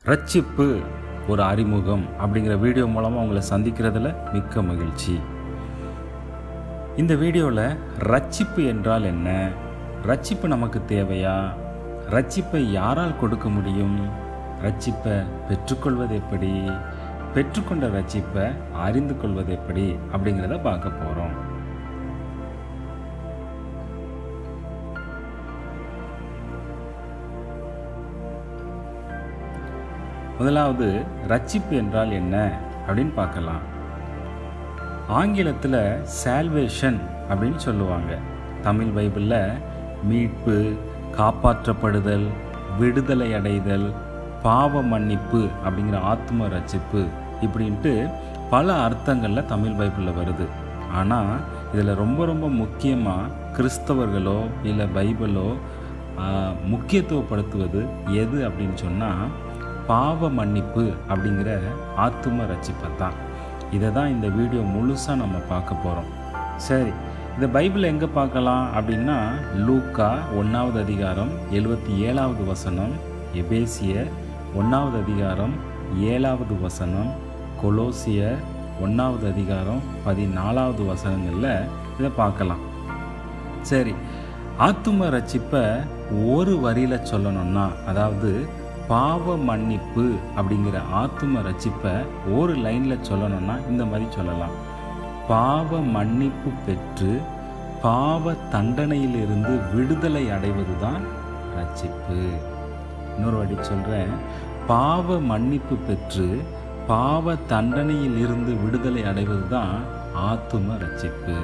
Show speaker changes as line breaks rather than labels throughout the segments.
ரட்சிப்பு ஒரு அறிமுகம் அப்படிங்கிற வீடியோ மூலமாக உங்களை சந்திக்கிறதுல மிக்க மகிழ்ச்சி இந்த வீடியோவில் ரட்சிப்பு என்றால் என்ன ரட்சிப்பு நமக்கு தேவையா ரட்சிப்பை யாரால் கொடுக்க முடியும் ரட்சிப்பை பெற்றுக்கொள்வது எப்படி பெற்றுக்கொண்ட ரட்சிப்பை அறிந்து கொள்வது எப்படி அப்படிங்கிறத பார்க்க போகிறோம் முதலாவது ரட்சிப்பு என்றால் என்ன அப்படின்னு பார்க்கலாம் ஆங்கிலத்தில் சால்வேஷன் அப்படின்னு சொல்லுவாங்க தமிழ் பைபிளில் மீட்பு காப்பாற்றப்படுதல் விடுதலை அடைதல் பாவ மன்னிப்பு அப்படிங்கிற ஆத்ம ரட்சிப்பு இப்படின்ட்டு பல அர்த்தங்களில் தமிழ் பைபிளில் வருது ஆனால் இதில் ரொம்ப ரொம்ப முக்கியமாக கிறிஸ்தவர்களோ இல்லை பைபிளோ ஆஹ், முக்கியத்துவப்படுத்துவது எது அப்படின்னு சொன்னால் பாவ மன்னிப்பு அப்படிங்கிற ஆத்தும ரட்சிப்பை தான் இதை தான் இந்த வீடியோ முழுசாக நம்ம பார்க்க போகிறோம் சரி இந்த பைபிள் எங்கே பார்க்கலாம் அப்படின்னா லூக்கா ஒன்றாவது அதிகாரம் எழுபத்தி ஏழாவது வசனம் எபேசியர் ஒன்றாவது அதிகாரம் ஏழாவது வசனம் கொலோசியர் ஒன்றாவது அதிகாரம் பதினாலாவது வசனங்களில் இதை பார்க்கலாம் சரி ஆத்தும ரட்சிப்பை ஒரு வரியில் சொல்லணும்னா அதாவது பாவ மன்னிப்பு அப்படிங்கிற ஆத்தும ரட்சிப்பை ஒரு லைனில் சொல்லணும்னா இந்த மாதிரி சொல்லலாம் பாவ மன்னிப்பு பெற்று பாவ தண்டனையிலிருந்து விடுதலை அடைவது தான் ரட்சிப்பு இன்னொரு வாட்டி சொல்கிறேன் பாவ மன்னிப்பு பெற்று பாவ தண்டனையில் இருந்து விடுதலை அடைவது தான் ஆத்தும ரட்சிப்பு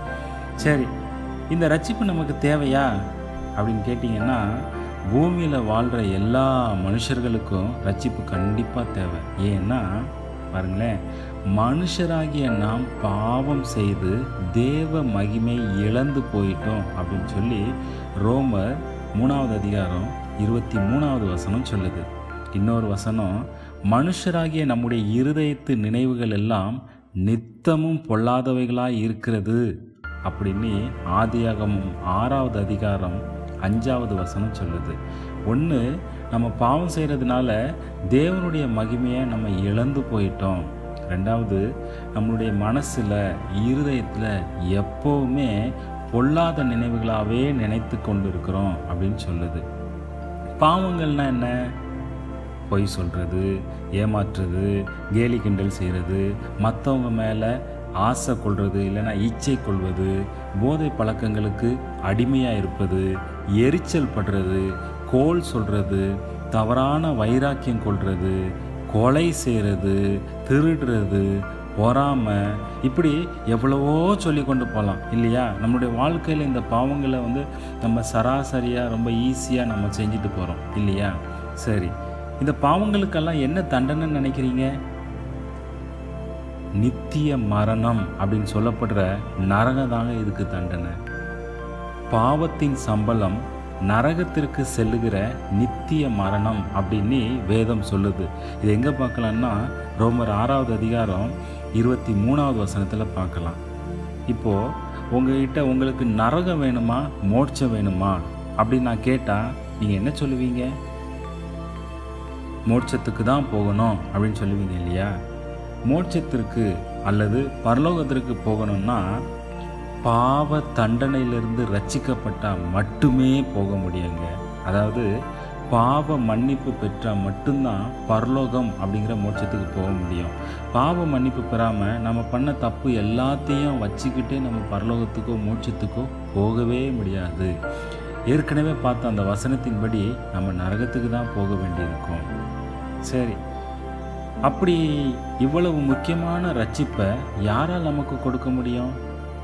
சரி இந்த ரட்சிப்பு நமக்கு தேவையா அப்படின்னு கேட்டிங்கன்னா பூமியில் வாழ்கிற எல்லா மனுஷர்களுக்கும் ரட்சிப்பு கண்டிப்பாக தேவை ஏன்னா பாருங்களேன் மனுஷராகிய நாம் பாவம் செய்து தேவ மகிமை இழந்து போயிட்டோம் அப்படின்னு சொல்லி ரோமர் மூணாவது அதிகாரம் இருபத்தி மூணாவது வசனம் சொல்லுது இன்னொரு வசனம் மனுஷராகிய நம்முடைய இருதயத்து நினைவுகள் எல்லாம் நித்தமும் பொல்லாதவைகளாய் இருக்கிறது அப்படின்னு ஆதியாகமம் ஆறாவது அதிகாரம் அஞ்சாவது வசனம் சொல்லுது ஒன்று நம்ம பாவம் செய்கிறதுனால தேவனுடைய மகிமையை நம்ம இழந்து போயிட்டோம் ரெண்டாவது நம்மளுடைய மனசில் இருதயத்தில் எப்போவுமே பொல்லாத நினைவுகளாகவே நினைத்து கொண்டு இருக்கிறோம் அப்படின்னு சொல்லுது பாவங்கள்னா என்ன பொய் சொல்கிறது ஏமாற்றுறது கேலி கிண்டல் செய்கிறது மற்றவங்க மேலே ஆசை கொள்வது இல்லைன்னா இச்சை கொள்வது போதை பழக்கங்களுக்கு அடிமையாக இருப்பது எரிச்சல் படுறது கோல் சொல்கிறது தவறான வைராக்கியம் கொள்வது கொலை செய்கிறது திருடுறது பொறாமை இப்படி எவ்வளவோ சொல்லி கொண்டு போகலாம் இல்லையா நம்மளுடைய வாழ்க்கையில் இந்த பாவங்களை வந்து நம்ம சராசரியாக ரொம்ப ஈஸியாக நம்ம செஞ்சுட்டு போகிறோம் இல்லையா சரி இந்த பாவங்களுக்கெல்லாம் என்ன தண்டனைன்னு நினைக்கிறீங்க நித்திய மரணம் அப்படின்னு சொல்லப்படுற நரகம் தாங்க இதுக்கு தண்டனை பாவத்தின் சம்பளம் நரகத்திற்கு செல்லுகிற நித்திய மரணம் அப்படின்னு வேதம் சொல்லுது இது எங்கே பார்க்கலாம்னா ரோமர் ஆறாவது அதிகாரம் இருபத்தி மூணாவது வசனத்தில் பார்க்கலாம் இப்போது உங்ககிட்ட உங்களுக்கு நரகம் வேணுமா மோட்சம் வேணுமா அப்படின்னு நான் கேட்டால் நீங்கள் என்ன சொல்லுவீங்க மோட்சத்துக்கு தான் போகணும் அப்படின்னு சொல்லுவீங்க இல்லையா மோட்சத்திற்கு அல்லது பரலோகத்திற்கு போகணும்னா பாவ தண்டனையிலிருந்து ரட்சிக்கப்பட்டால் மட்டுமே போக முடியுங்க அதாவது பாவ மன்னிப்பு பெற்றால் மட்டும்தான் பரலோகம் அப்படிங்கிற மோட்சத்துக்கு போக முடியும் பாவ மன்னிப்பு பெறாமல் நம்ம பண்ண தப்பு எல்லாத்தையும் வச்சுக்கிட்டே நம்ம பரலோகத்துக்கோ மோட்சத்துக்கோ போகவே முடியாது ஏற்கனவே பார்த்த அந்த வசனத்தின்படி நம்ம நரகத்துக்கு தான் போக வேண்டியிருக்கும் சரி அப்படி இவ்வளவு முக்கியமான ரட்சிப்பை யாரால் நமக்கு கொடுக்க முடியும்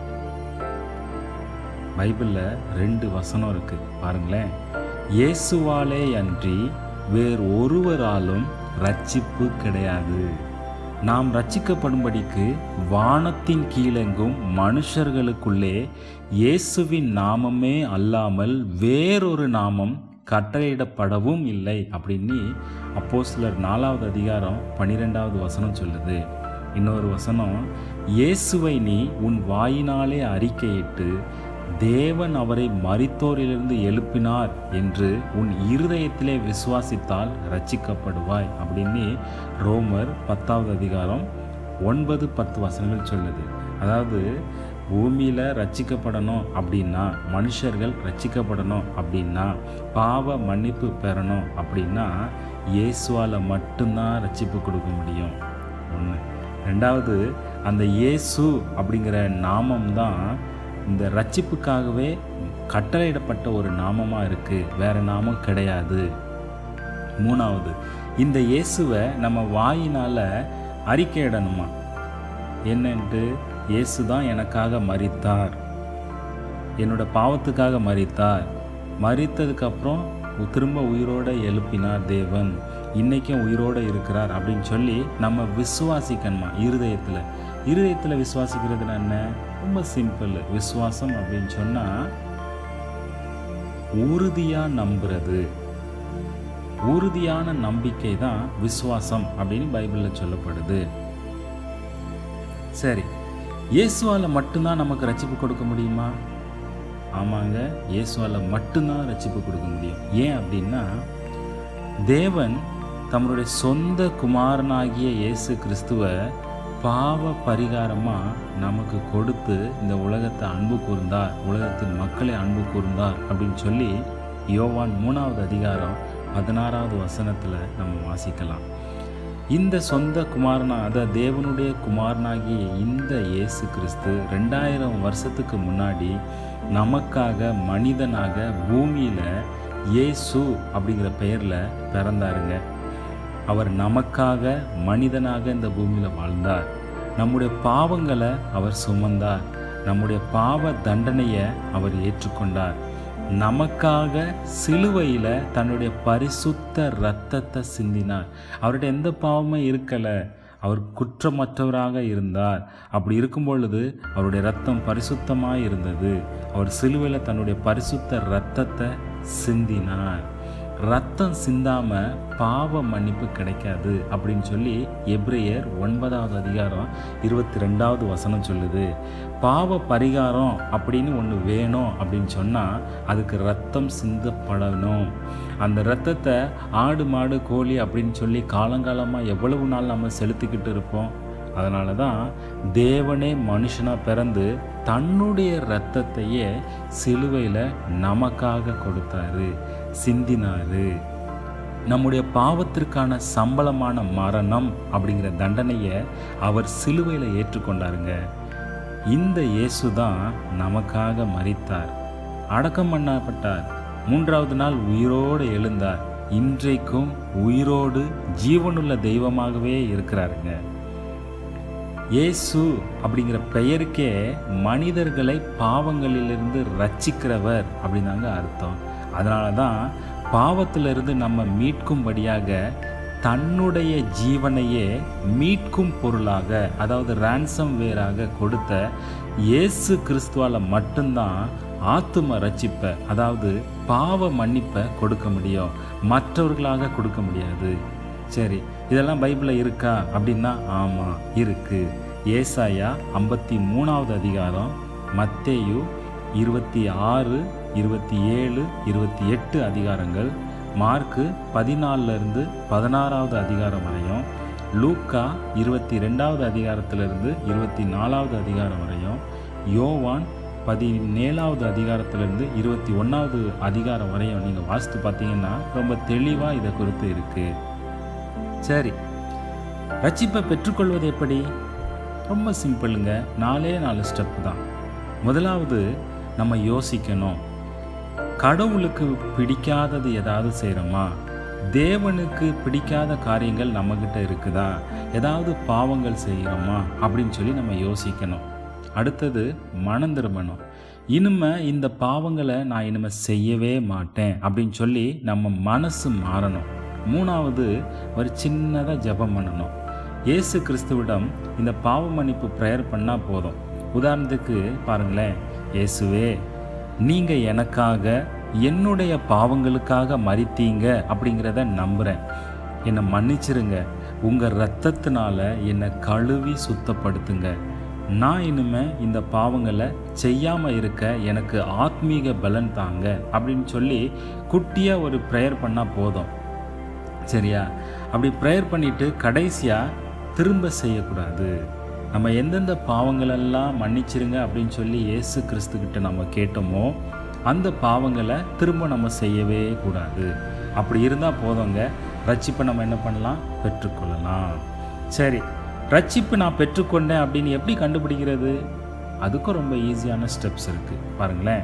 பைபிளில் ரெண்டு வசனம் இருக்கு பாருங்களேன் இயேசுவாலே அன்றி வேறு ஒருவராலும் ரட்சிப்பு கிடையாது நாம் ரட்சிக்கப்படும்படிக்கு வானத்தின் கீழெங்கும் மனுஷர்களுக்குள்ளே இயேசுவின் நாமமே அல்லாமல் வேறொரு நாமம் கட்டளையிடப்படவும் இல்லை அப்படின்னு அப்போ சிலர் நாலாவது அதிகாரம் பன்னிரெண்டாவது வசனம் சொல்லுது இன்னொரு வசனம் இயேசுவை நீ உன் வாயினாலே அறிக்கையிட்டு தேவன் அவரை மரித்தோரிலிருந்து எழுப்பினார் என்று உன் இருதயத்திலே விசுவாசித்தால் ரட்சிக்கப்படுவாய் அப்படின்னு ரோமர் பத்தாவது அதிகாரம் ஒன்பது பத்து வசனங்கள் சொல்லுது அதாவது பூமியில் ரட்சிக்கப்படணும் அப்படின்னா மனுஷர்கள் ரட்சிக்கப்படணும் அப்படின்னா பாவ மன்னிப்பு பெறணும் அப்படின்னா இயேசுவால் மட்டும்தான் ரட்சிப்பு கொடுக்க முடியும் ஒன்று ரெண்டாவது அந்த இயேசு அப்படிங்கிற நாமம் தான் இந்த ரட்சிப்புக்காகவே கட்டளையிடப்பட்ட ஒரு நாமமாக இருக்குது வேறு நாமம் கிடையாது மூணாவது இந்த இயேசுவை நம்ம வாயினால் அறிக்கையிடணுமா என்னன்ட்டு இயேசு தான் எனக்காக மரித்தார் என்னோட பாவத்துக்காக மரித்தார் மரித்ததுக்கப்புறம் திரும்ப உயிரோடு எழுப்பினார் தேவன் இன்றைக்கும் உயிரோடு இருக்கிறார் அப்படின்னு சொல்லி நம்ம விசுவாசிக்கணுமா இருதயத்தில் இருதயத்தில் விசுவாசிக்கிறதுனா என்ன ரொம்ப சிம்பிள் விசுவாசம் அப்படின்னு சொன்னால் உறுதியாக நம்புறது உறுதியான நம்பிக்கை தான் விசுவாசம் அப்படின்னு பைபிளில் சொல்லப்படுது சரி இயேசுவால் மட்டும்தான் நமக்கு ரட்சிப்பு கொடுக்க முடியுமா ஆமாங்க இயேசுவால் மட்டும்தான் ரட்சிப்பு கொடுக்க முடியும் ஏன் அப்படின்னா தேவன் தம்முடைய சொந்த குமாரனாகிய இயேசு கிறிஸ்துவை பாவ பரிகாரமாக நமக்கு கொடுத்து இந்த உலகத்தை அன்பு கூர்ந்தார் உலகத்தின் மக்களை அன்பு கூர்ந்தார் அப்படின்னு சொல்லி யோவான் மூணாவது அதிகாரம் பதினாறாவது வசனத்தில் நம்ம வாசிக்கலாம் இந்த சொந்த குமாரனா அதாவது தேவனுடைய குமாரனாகிய இந்த இயேசு கிறிஸ்து ரெண்டாயிரம் வருஷத்துக்கு முன்னாடி நமக்காக மனிதனாக பூமியில் இயேசு அப்படிங்கிற பெயரில் பிறந்தாருங்க அவர் நமக்காக மனிதனாக இந்த பூமியில் வாழ்ந்தார் நம்முடைய பாவங்களை அவர் சுமந்தார் நம்முடைய பாவ தண்டனையை அவர் ஏற்றுக்கொண்டார் நமக்காக சிலுவையில் தன்னுடைய பரிசுத்த இரத்தத்தை சிந்தினார் அவர்கிட்ட எந்த பாவமும் இருக்கலை அவர் குற்றமற்றவராக இருந்தார் அப்படி இருக்கும் பொழுது அவருடைய ரத்தம் பரிசுத்தமாக இருந்தது அவர் சிலுவையில் தன்னுடைய பரிசுத்த இரத்தத்தை சிந்தினார் ரத்தம் சிந்தாம பாவ மன்னிப்பு கிடைக்காது அப்படின்னு சொல்லி எப்ரேயர் ஒன்பதாவது அதிகாரம் இருபத்தி ரெண்டாவது வசனம் சொல்லுது பாவ பரிகாரம் அப்படின்னு ஒன்று வேணும் அப்படின்னு சொன்னால் அதுக்கு ரத்தம் சிந்தப்படணும் அந்த ரத்தத்தை ஆடு மாடு கோழி அப்படின்னு சொல்லி காலங்காலமாக எவ்வளவு நாள் நம்ம செலுத்திக்கிட்டு இருப்போம் அதனால தான் தேவனே மனுஷனாக பிறந்து தன்னுடைய இரத்தத்தையே சிலுவையில் நமக்காக கொடுத்தாரு சிந்தினாரு நம்முடைய பாவத்திற்கான சம்பளமான மரணம் அப்படிங்கிற தண்டனையை அவர் சிலுவையில் ஏற்றுக்கொண்டாருங்க இந்த இயேசு தான் நமக்காக மரித்தார் அடக்கம் பண்ணப்பட்டார் மூன்றாவது நாள் உயிரோடு எழுந்தார் இன்றைக்கும் உயிரோடு ஜீவனுள்ள தெய்வமாகவே இருக்கிறாருங்க இயேசு அப்படிங்கிற பெயருக்கே மனிதர்களை பாவங்களிலிருந்து ரட்சிக்கிறவர் அப்படின்னாங்க அர்த்தம் அதனால தான் பாவத்திலிருந்து நம்ம மீட்கும்படியாக தன்னுடைய ஜீவனையே மீட்கும் பொருளாக அதாவது ransom வேராக கொடுத்த இயேசு கிறிஸ்துவால் மட்டும்தான் ஆத்தும ரட்சிப்பை அதாவது பாவ மன்னிப்பை கொடுக்க முடியும் மற்றவர்களாக கொடுக்க முடியாது சரி இதெல்லாம் பைபிளில் இருக்கா அப்படின்னா ஆமாம் இருக்கு ஏசாயா ஐம்பத்தி மூணாவது அதிகாரம் மத்தேயு இருபத்தி ஆறு இருபத்தி ஏழு இருபத்தி எட்டு அதிகாரங்கள் மார்க்கு பதினாலிருந்து பதினாறாவது அதிகாரம் வரையும் லூக்கா இருபத்தி ரெண்டாவது அதிகாரத்திலிருந்து இருபத்தி நாலாவது அதிகாரம் வரையும் யோவான் பதினேழாவது அதிகாரத்திலிருந்து இருபத்தி ஒன்றாவது அதிகாரம் வரையும் நீங்கள் வாசித்து பார்த்தீங்கன்னா ரொம்ப தெளிவாக இதை குறித்து இருக்குது சரி ரட்சிப்பை பெற்றுக்கொள்வது எப்படி ரொம்ப சிம்பிளுங்க நாலே நாலு ஸ்டெப் தான் முதலாவது நம்ம யோசிக்கணும் கடவுளுக்கு பிடிக்காதது ஏதாவது செய்கிறோமா தேவனுக்கு பிடிக்காத காரியங்கள் நம்மக்கிட்ட இருக்குதா ஏதாவது பாவங்கள் செய்கிறோமா அப்படின்னு சொல்லி நம்ம யோசிக்கணும் அடுத்தது மனம் திரும்பணும் இனிமே இந்த பாவங்களை நான் இனிமே செய்யவே மாட்டேன் அப்படின்னு சொல்லி நம்ம மனசு மாறணும் மூணாவது ஒரு சின்னதாக ஜெபம் பண்ணணும் இயேசு கிறிஸ்துவிடம் இந்த பாவ மன்னிப்பு ப்ரேயர் பண்ணால் போதும் உதாரணத்துக்கு பாருங்களேன் இயேசுவே நீங்கள் எனக்காக என்னுடைய பாவங்களுக்காக மறித்தீங்க அப்படிங்கிறத நம்புகிறேன் என்னை மன்னிச்சிருங்க உங்கள் ரத்தத்தினால என்னை கழுவி சுத்தப்படுத்துங்க நான் இனிமே இந்த பாவங்களை செய்யாமல் இருக்க எனக்கு ஆத்மீக பலன் தாங்க அப்படின்னு சொல்லி குட்டியாக ஒரு ப்ரேயர் பண்ணால் போதும் சரியா அப்படி ப்ரேயர் பண்ணிட்டு கடைசியாக திரும்ப செய்யக்கூடாது நம்ம எந்தெந்த பாவங்களெல்லாம் மன்னிச்சிருங்க அப்படின்னு சொல்லி இயேசு கிறிஸ்துக்கிட்ட நம்ம கேட்டோமோ அந்த பாவங்களை திரும்ப நம்ம செய்யவே கூடாது அப்படி இருந்தால் போதுங்க ரட்சிப்பை நம்ம என்ன பண்ணலாம் பெற்றுக்கொள்ளலாம் சரி ரட்சிப்பு நான் பெற்றுக்கொண்டேன் அப்படின்னு எப்படி கண்டுபிடிக்கிறது அதுக்கும் ரொம்ப ஈஸியான ஸ்டெப்ஸ் இருக்குது பாருங்களேன்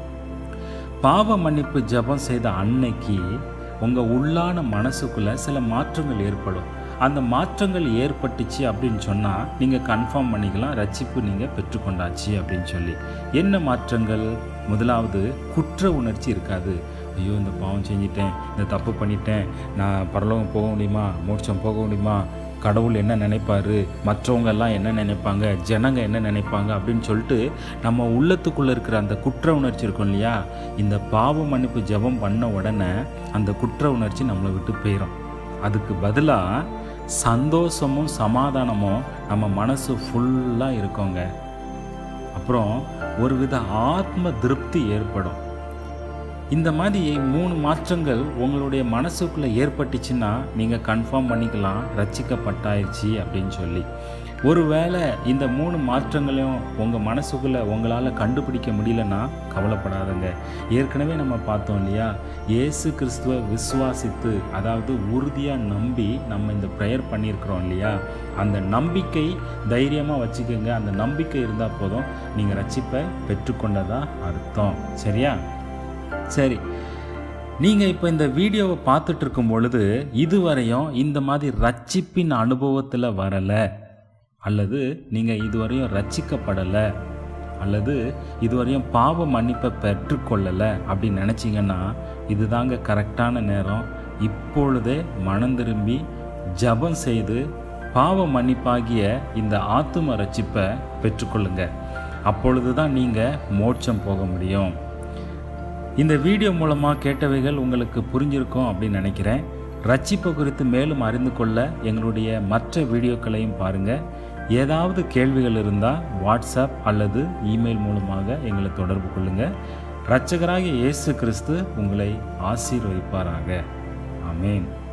பாவ மன்னிப்பு ஜெபம் செய்த அன்னைக்கு உங்கள் உள்ளான மனசுக்குள்ளே சில மாற்றங்கள் ஏற்படும் அந்த மாற்றங்கள் ஏற்பட்டுச்சு அப்படின்னு சொன்னால் நீங்கள் கன்ஃபார்ம் பண்ணிக்கலாம் ரட்சிப்பு நீங்கள் பெற்றுக்கொண்டாச்சு அப்படின்னு சொல்லி என்ன மாற்றங்கள் முதலாவது குற்ற உணர்ச்சி இருக்காது ஐயோ இந்த பாவம் செஞ்சிட்டேன் இந்த தப்பு பண்ணிட்டேன் நான் பரலோகம் போக முடியுமா மோட்சம் போக முடியுமா கடவுள் என்ன நினைப்பாரு மற்றவங்க எல்லாம் என்ன நினைப்பாங்க ஜனங்க என்ன நினைப்பாங்க அப்படின்னு சொல்லிட்டு நம்ம உள்ளத்துக்குள்ளே இருக்கிற அந்த குற்ற உணர்ச்சி இருக்கும் இல்லையா இந்த பாவ மன்னிப்பு ஜெபம் பண்ண உடனே அந்த குற்ற உணர்ச்சி நம்மளை விட்டு போயிடும் அதுக்கு பதிலாக சந்தோஷமும் சமாதானமும் நம்ம மனசு ஃபுல்லாக இருக்கோங்க அப்புறம் ஒருவித ஆத்ம திருப்தி ஏற்படும் இந்த மாதிரி மூணு மாற்றங்கள் உங்களுடைய மனசுக்குள்ளே ஏற்பட்டுச்சுன்னா நீங்கள் கன்ஃபார்ம் பண்ணிக்கலாம் ரட்சிக்கப்பட்டாயிருச்சு அப்படின்னு சொல்லி ஒருவேளை இந்த மூணு மாற்றங்களையும் உங்கள் மனசுக்குள்ளே உங்களால் கண்டுபிடிக்க முடியலன்னா கவலைப்படாதங்க ஏற்கனவே நம்ம பார்த்தோம் இல்லையா இயேசு கிறிஸ்துவை விசுவாசித்து அதாவது உறுதியாக நம்பி நம்ம இந்த ப்ரேயர் பண்ணியிருக்கிறோம் இல்லையா அந்த நம்பிக்கை தைரியமாக வச்சுக்கோங்க அந்த நம்பிக்கை இருந்தால் போதும் நீங்கள் ரட்சிப்பை பெற்றுக்கொண்டதா அர்த்தம் சரியா சரி நீங்கள் இப்போ இந்த வீடியோவை பார்த்துட்டு இருக்கும் பொழுது இதுவரையும் இந்த மாதிரி ரட்சிப்பின் அனுபவத்தில் வரலை அல்லது நீங்கள் இதுவரையும் ரட்சிக்கப்படலை அல்லது இதுவரையும் பாவ மன்னிப்பை பெற்றுக்கொள்ளலை அப்படின்னு நினச்சிங்கன்னா இதுதாங்க கரெக்டான நேரம் இப்பொழுதே மனம் திரும்பி ஜபம் செய்து பாவ மன்னிப்பாகிய இந்த ஆத்தும ரட்சிப்பை பெற்றுக்கொள்ளுங்க அப்பொழுது தான் நீங்கள் மோட்சம் போக முடியும் இந்த வீடியோ மூலமாக கேட்டவைகள் உங்களுக்கு புரிஞ்சிருக்கும் அப்படின்னு நினைக்கிறேன் ரட்சிப்பு குறித்து மேலும் அறிந்து கொள்ள எங்களுடைய மற்ற வீடியோக்களையும் பாருங்கள் ஏதாவது கேள்விகள் இருந்தால் வாட்ஸ்அப் அல்லது இமெயில் மூலமாக எங்களை தொடர்பு கொள்ளுங்கள் இரட்சகராகிய இயேசு கிறிஸ்து உங்களை ஆசீர்வதிப்பாராக ஆமேன்